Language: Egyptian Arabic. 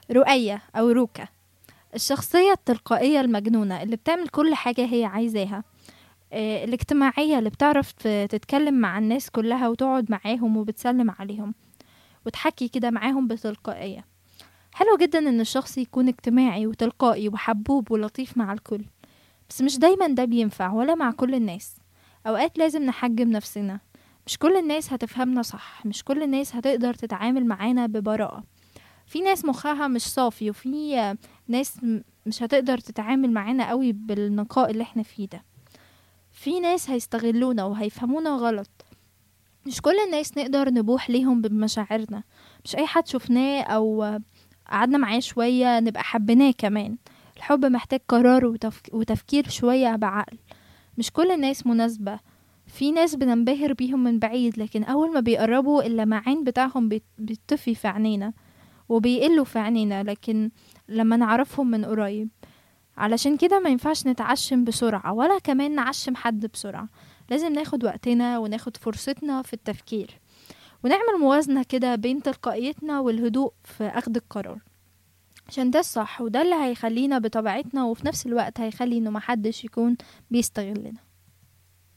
رؤية أو روكا الشخصية التلقائية المجنونة اللي بتعمل كل حاجة هي عايزاها آه، الاجتماعية اللي بتعرف ت- تتكلم مع الناس كلها وتقعد معاهم وبتسلم عليهم وتحكي كده معاهم بتلقائية حلو جدا ان الشخص يكون اجتماعي وتلقائي وحبوب ولطيف مع الكل بس مش دايما ده بينفع ولا مع كل الناس اوقات لازم نحجم نفسنا مش كل الناس هتفهمنا صح مش كل الناس هتقدر تتعامل معانا ببراءة في ناس مخها مش صافي وفي آه، ناس م- مش هتقدر تتعامل معانا قوي بالنقاء اللي احنا فيه ده في ناس هيستغلونا وهيفهمونا غلط مش كل الناس نقدر نبوح ليهم بمشاعرنا مش اي حد شفناه او آه، قعدنا معاه شوية نبقى حبيناه كمان الحب محتاج قرار وتفك... وتفكير شوية بعقل مش كل الناس مناسبة في ناس بننبهر بيهم من بعيد لكن أول ما بيقربوا اللمعان بتاعهم بيت- بيطفي في عينينا وبيقلوا في عينينا لكن لما نعرفهم من قريب علشان كده ما ينفعش نتعشم بسرعة ولا كمان نعشم حد بسرعة لازم ناخد وقتنا وناخد فرصتنا في التفكير ونعمل موازنة كده بين تلقائيتنا والهدوء في أخذ القرار عشان ده الصح وده اللي هيخلينا بطبيعتنا وفي نفس الوقت هيخلي انه محدش يكون بيستغلنا